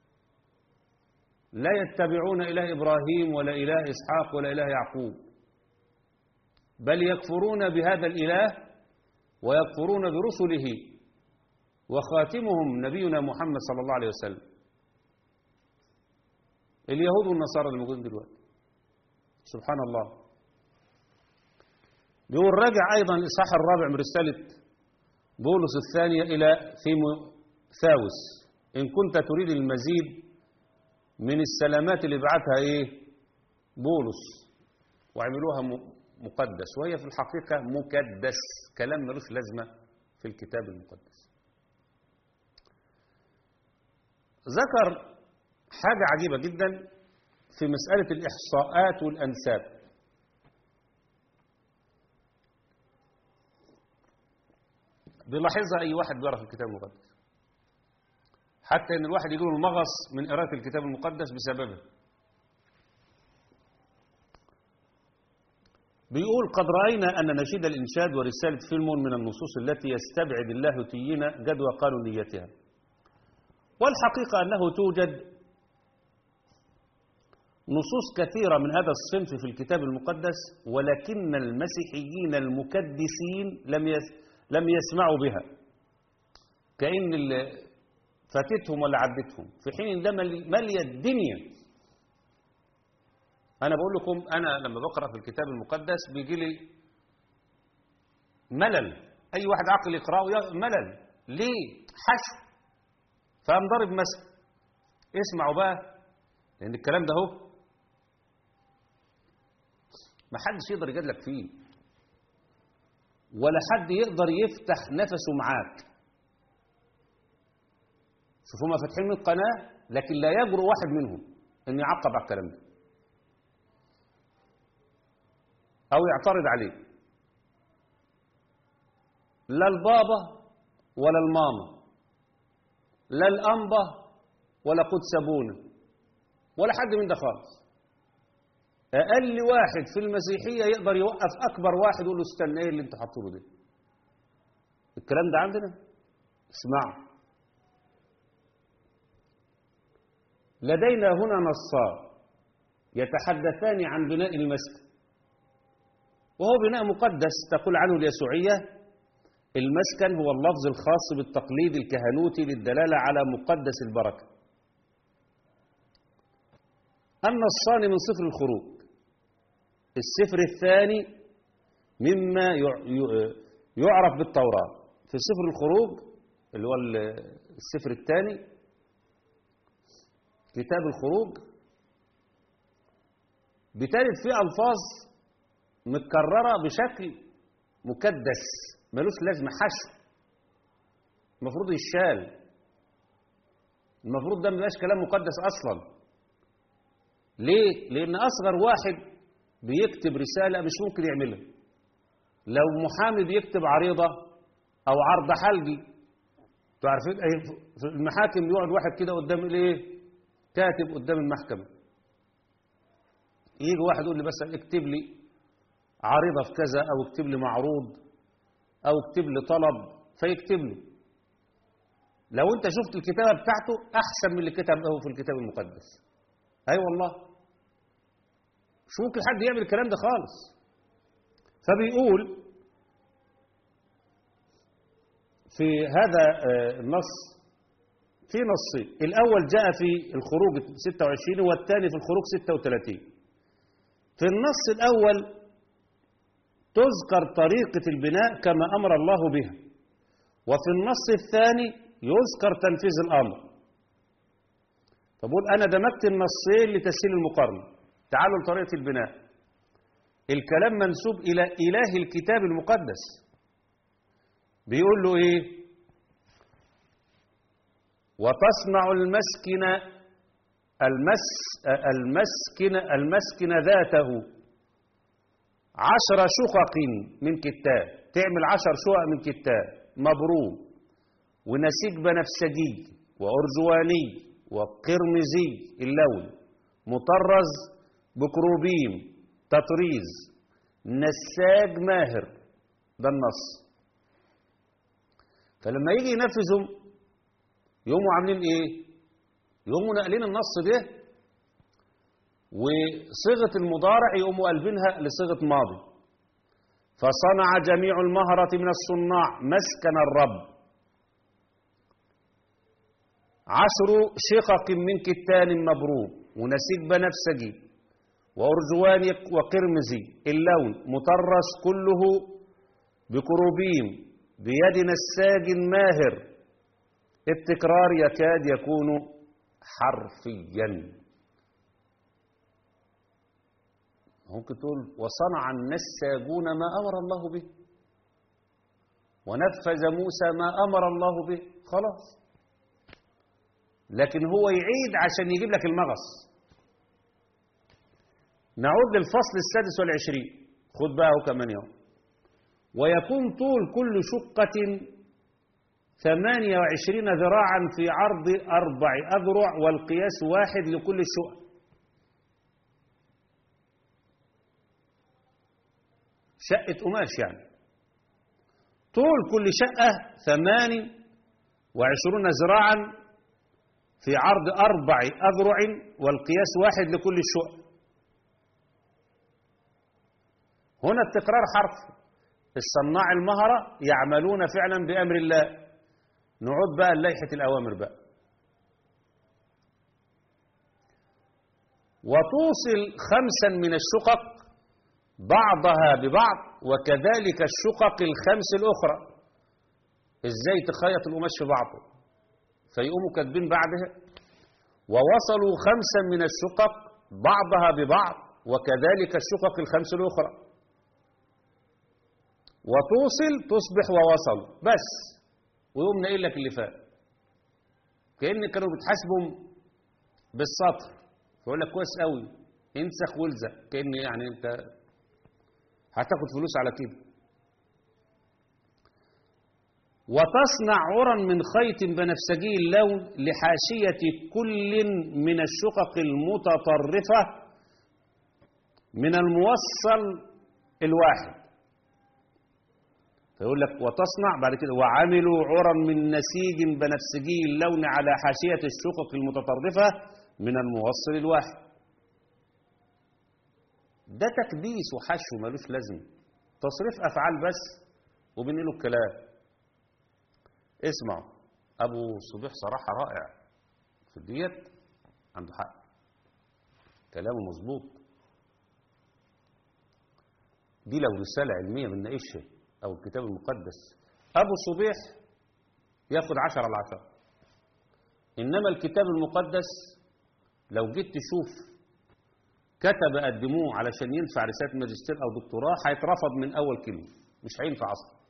A: لا يتبعون إله إبراهيم ولا إله إسحاق ولا إله يعقوب بل يكفرون بهذا الإله ويكفرون برسله وخاتمهم نبينا محمد صلى الله عليه وسلم اليهود والنصارى الموجودين دلوقتي سبحان الله بيقول راجع أيضا الإصحاح الرابع من رسالة بولس الثانية إلى ثيموثاوس إن كنت تريد المزيد من السلامات اللي بعتها إيه بولس وعملوها مقدس وهي في الحقيقة مكدس كلام ملوش لازمة في الكتاب المقدس ذكر حاجة عجيبة جدا في مسألة الإحصاءات والأنساب بيلاحظها أي واحد بيعرف الكتاب المقدس حتى إن الواحد يجيله المغص من قراءة الكتاب المقدس بسببه بيقول قد رأينا أن نشيد الإنشاد ورسالة فيلم من النصوص التي يستبعد اللاهوتيين جدوى قانونيتها والحقيقة أنه توجد نصوص كثيرة من هذا الصنف في الكتاب المقدس ولكن المسيحيين المكدسين لم لم يسمعوا بها كأن اللي فاتتهم ولا عدتهم في حين ده ملي الدنيا أنا بقول لكم أنا لما بقرأ في الكتاب المقدس بيجي لي ملل أي واحد عقل يقرأه ملل ليه حشو فقام ضارب مثل اسمعوا بقى لأن الكلام ده هو ما حدش يقدر يجادلك فيه ولا حد يقدر يفتح نفسه معاك شوفوا ما فاتحين القناة لكن لا يجرؤ واحد منهم ان يعقب على الكلام ده او يعترض عليه لا البابا ولا الماما لا الأنبا ولا قدسبونة ولا حد من ده خالص أقل واحد في المسيحية يقدر يوقف أكبر واحد يقول له استنى إيه اللي أنت حاطه له ده الكلام ده عندنا اسمعوا لدينا هنا نصان يتحدثان عن بناء المسجد وهو بناء مقدس تقول عنه اليسوعية المسكن هو اللفظ الخاص بالتقليد الكهنوتي للدلالة على مقدس البركة النصان من سفر الخروج السفر الثاني مما يعرف بالتوراة في سفر الخروج اللي هو السفر الثاني كتاب الخروج بترد فيه ألفاظ متكررة بشكل مكدس ملوش لازمة حشو المفروض يشال المفروض ده مبقاش كلام مقدس أصلا ليه؟ لأن أصغر واحد بيكتب رسالة مش ممكن يعملها لو محامي بيكتب عريضة أو عرض حلقي تعرفين في المحاكم يقعد واحد كده قدام الايه كاتب قدام المحكمة يجي واحد يقول لي بس اكتب لي عريضة في كذا أو اكتب لي معروض أو اكتب لي طلب فيكتب له لو أنت شفت الكتابة بتاعته أحسن من اللي كتبه في الكتاب المقدس أي أيوة والله مش ممكن حد يعمل الكلام ده خالص فبيقول في هذا النص في نصين الأول جاء في الخروج 26 والثاني في الخروج 36 في النص الأول تذكر طريقة البناء كما أمر الله بها وفي النص الثاني يذكر تنفيذ الأمر فبقول أنا دمجت النصين لتسهيل المقارنة تعالوا لطريقة البناء الكلام منسوب إلى إله الكتاب المقدس بيقول له إيه وتصنع المسكن المس المسكن المسكن ذاته عشر شقق من كتاب تعمل عشر شقق من كتاب مبروم ونسيج بنفسجي وأرجواني وقرمزي اللون مطرز بكروبيم تطريز نساج ماهر ده النص فلما يجي ينفذهم يقوموا عاملين ايه يقوموا ناقلين النص ده وصيغه المضارع يقوموا قلبينها لصيغه ماضي فصنع جميع المهرة من الصناع مسكن الرب عشر شقق من كتان مبروم ونسيج بنفسجي وأرجوان وقرمزي اللون مطرس كله بكروبيم بيد نساج ماهر التكرار يكاد يكون حرفيا ممكن تقول وصنع النساجون ما أمر الله به ونفذ موسى ما أمر الله به خلاص لكن هو يعيد عشان يجيب لك المغص نعود للفصل السادس والعشرين خد بقى كمان يوم ويكون طول كل شقة ثمانية وعشرين ذراعا في عرض أربع أذرع والقياس واحد لكل شقة شقة قماش يعني طول كل شقة ثمان وعشرون ذراعا في عرض أربع أذرع والقياس واحد لكل الشقق هنا التكرار حرف الصناع المهرة يعملون فعلا بأمر الله نعود بقى للائحة الأوامر بقى وتوصل خمسا من الشقق بعضها ببعض وكذلك الشقق الخمس الأخرى ازاي تخيط القماش في بعضه فيقوموا كاتبين بعدها ووصلوا خمسا من الشقق بعضها ببعض وكذلك الشقق الخمس الأخرى وتوصل تصبح ووصل بس ويقوم ناقل لك اللي فات كأن كانوا بتحاسبهم بالسطر فيقول لك كويس قوي انسخ والزق كأن يعني انت هتاخد فلوس على كده وتصنع عرا من خيط بنفسجي اللون لحاشية كل من الشقق المتطرفة من الموصل الواحد فيقول لك وتصنع بعد كده وعملوا عرا من نسيج بنفسجي اللون على حاشية الشقق المتطرفة من الموصل الواحد ده تكديس وحشو ملوش لازمه تصريف أفعال بس وبنقله الكلام اسمعوا أبو صبيح صراحة رائع في ديت عنده حق كلامه مظبوط دي لو رسالة علمية بنناقشها أو الكتاب المقدس أبو صبيح ياخد عشرة على عشرة إنما الكتاب المقدس لو جيت تشوف كتب قدموه علشان ينفع رسالة ماجستير أو دكتوراه هيترفض من أول كلمة مش هينفع أصلا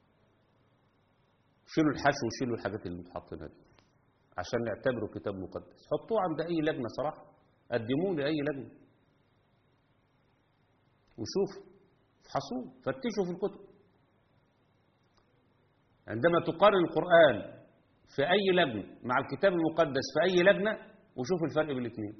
A: شيلوا الحشو وشيلوا الحاجات اللي متحطينها دي عشان نعتبره كتاب مقدس حطوه عند أي لجنة صراحة قدموه لأي لجنة وشوفوا افحصوه فتشوا في الكتب عندما تقارن القرآن في أي لجنة مع الكتاب المقدس في أي لجنة وشوف الفرق بين الاثنين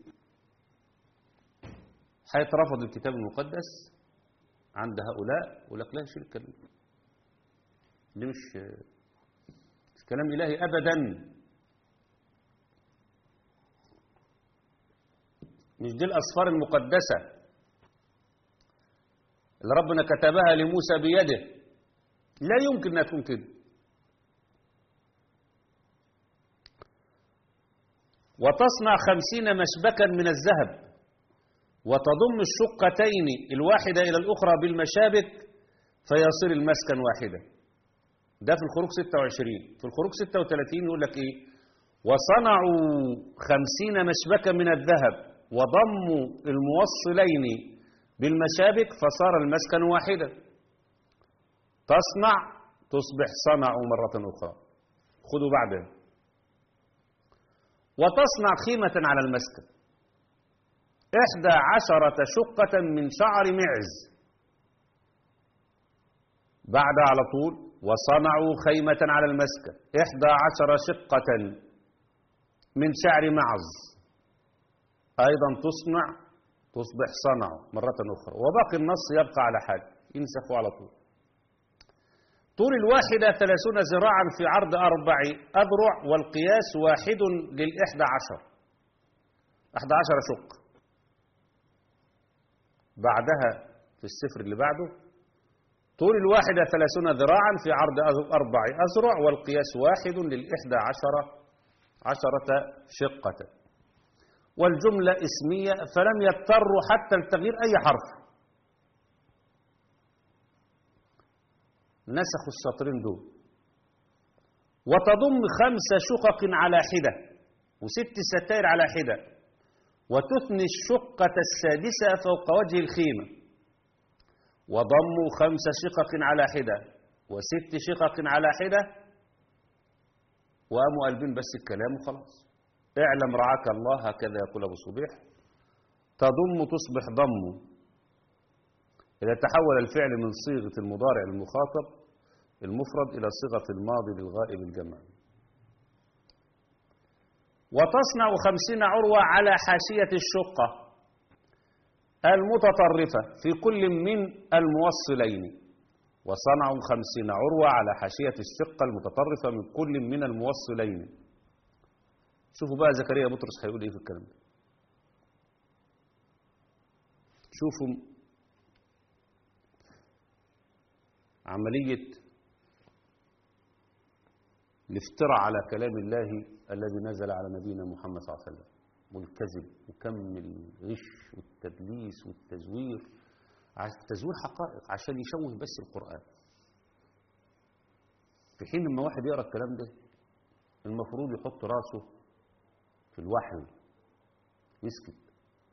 A: هيترفض الكتاب المقدس عند هؤلاء يقول لك لا شيل الكلام دي مش مش كلام إلهي أبدا مش دي الأصفار المقدسة اللي ربنا كتبها لموسى بيده لا يمكن أنها تكون كده وتصنع خمسين مشبكا من الذهب وتضم الشقتين الواحدة إلى الأخرى بالمشابك فيصير المسكن واحدة ده في الخروج 26 في الخروج 36 يقول لك إيه وصنعوا خمسين مشبكا من الذهب وضموا الموصلين بالمشابك فصار المسكن واحدا تصنع تصبح صنعوا مرة أخرى خذوا بعدها وتصنع خيمة على المسكن إحدى عشرة شقة من شعر معز بعد على طول وصنعوا خيمة على المسكن إحدى عشر شقة من شعر معز أيضا تصنع تصبح صنعوا مرة أخرى وباقي النص يبقى على حال ينسخوا على طول طول الواحدة ثلاثون ذراعا في عرض أربع أذرع والقياس واحد للإحدى عشر أحد عشر شق بعدها في السفر اللي بعده طول الواحدة ثلاثون ذراعا في عرض أربع أذرع والقياس واحد للإحدى عشر عشرة شقة والجملة اسمية فلم يضطروا حتى لتغيير أي حرف نسخوا السطرين دول وتضم خمس شقق على حدة وست ستائر على حدة وتثني الشقة السادسة فوق وجه الخيمة وضموا خمس شقق على حدة وست شقق على حدة وقاموا قلبين بس الكلام وخلاص اعلم رعاك الله هكذا يقول أبو صبيح تضم تصبح ضم إذا تحول الفعل من صيغة المضارع المخاطب المفرد إلى صيغة الماضي للغائب الجمع وتصنع خمسين عروة على حاشية الشقة المتطرفة في كل من الموصلين وصنعوا خمسين عروة على حاشية الشقة المتطرفة من كل من الموصلين شوفوا بقى زكريا بطرس هيقول ايه في الكلام ده شوفوا عملية الافتراء على كلام الله الذي نزل على نبينا محمد صلى الله عليه وسلم والكذب وكم الغش والتدليس والتزوير تزوير حقائق عشان يشوه بس القرآن في حين لما واحد يقرأ الكلام ده المفروض يحط راسه في الوحي يسكت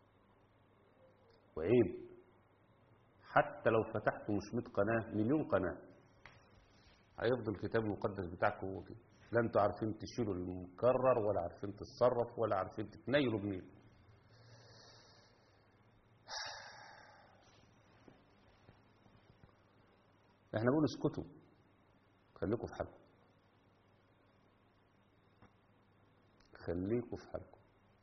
A: وعيب حتى لو فتحت مش 100 قناة مليون قناة هيفضل الكتاب المقدس بتاعكم هو كده لا انتوا عارفين تشيلوا المكرر ولا عارفين تتصرف ولا عارفين تتنيلوا بمين احنا بنقول اسكتوا خليكم في حالكم خليكم في حالكم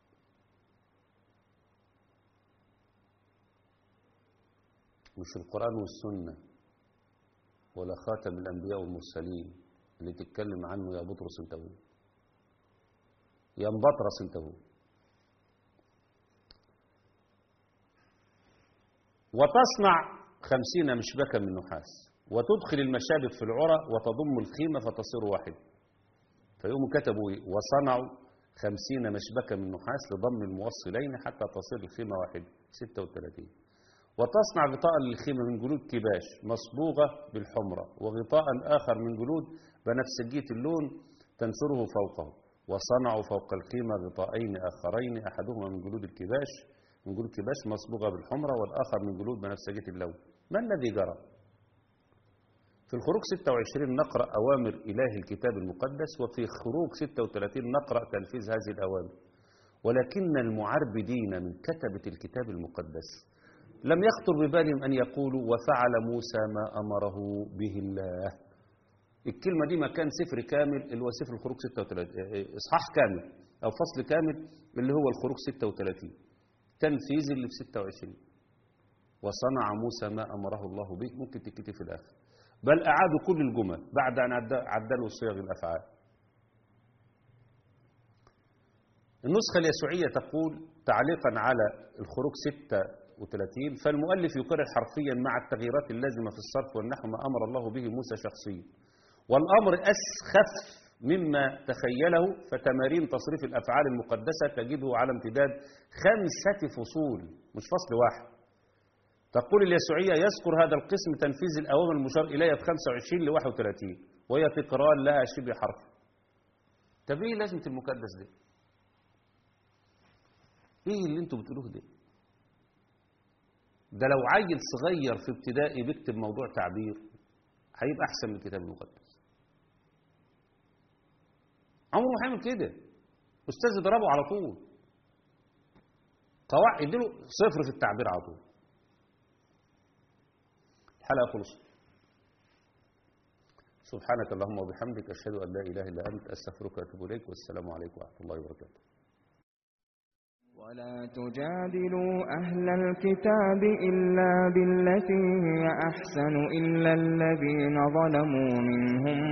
A: مش القرآن والسنة ولا خاتم الأنبياء والمرسلين اللي تتكلم عنه يا بطرس انت هو يا مبطرس انت هو وتصنع خمسين مشبكا من نحاس وتدخل المشابك في العرى وتضم الخيمة فتصير واحدة فيقوموا كتبوا ايه وصنعوا خمسين مشبكا من نحاس لضم الموصلين حتى تصير الخيمة واحدة ستة وثلاثين وتصنع غطاء للخيمة من جلود كباش مصبوغة بالحمرة وغطاء آخر من جلود بنفسجية اللون تنثره فوقه وصنعوا فوق الخيمة غطاءين آخرين أحدهما من جلود الكباش من جلود كباش مصبوغة بالحمرة والآخر من جلود بنفسجية اللون ما الذي جرى؟ في الخروج 26 نقرأ أوامر إله الكتاب المقدس وفي خروج 36 نقرأ تنفيذ هذه الأوامر ولكن المعربدين من كتبة الكتاب المقدس لم يخطر ببالهم أن يقولوا وفعل موسى ما أمره به الله الكلمة دي ما كان سفر كامل اللي هو سفر الخروج 36 إصحاح كامل أو فصل كامل اللي هو الخروج 36 تنفيذ اللي في 26 وصنع موسى ما أمره الله به ممكن تكتب في الآخر بل أعادوا كل الجمل بعد أن عدلوا صيغ الأفعال النسخة اليسوعية تقول تعليقا على الخروج 36 فالمؤلف يكرر حرفيا مع التغييرات اللازمة في الصرف والنحو ما أمر الله به موسى شخصيا والأمر أسخف مما تخيله فتمارين تصريف الأفعال المقدسة تجده على امتداد خمسة فصول مش فصل واحد تقول اليسوعية يذكر هذا القسم تنفيذ الأوامر المشار إليها في 25 ل 31 وهي تكرار لها شبه حرف طب ايه لازمة المقدس ده ايه اللي انتوا بتقولوه ده ده لو عيل صغير في ابتدائي بيكتب موضوع تعبير هيبقى احسن من الكتاب المقدس عمره ما هيعمل كده استاذ يضربه على طول قواعد يديله صفر في التعبير على طول الحلقة خلصت سبحانك اللهم وبحمدك أشهد أن لا إله إلا أنت أستغفرك وأتوب إليك والسلام عليكم ورحمة الله وبركاته
C: ولا تجادلوا أهل الكتاب إلا بالتي هي أحسن إلا الذين ظلموا منهم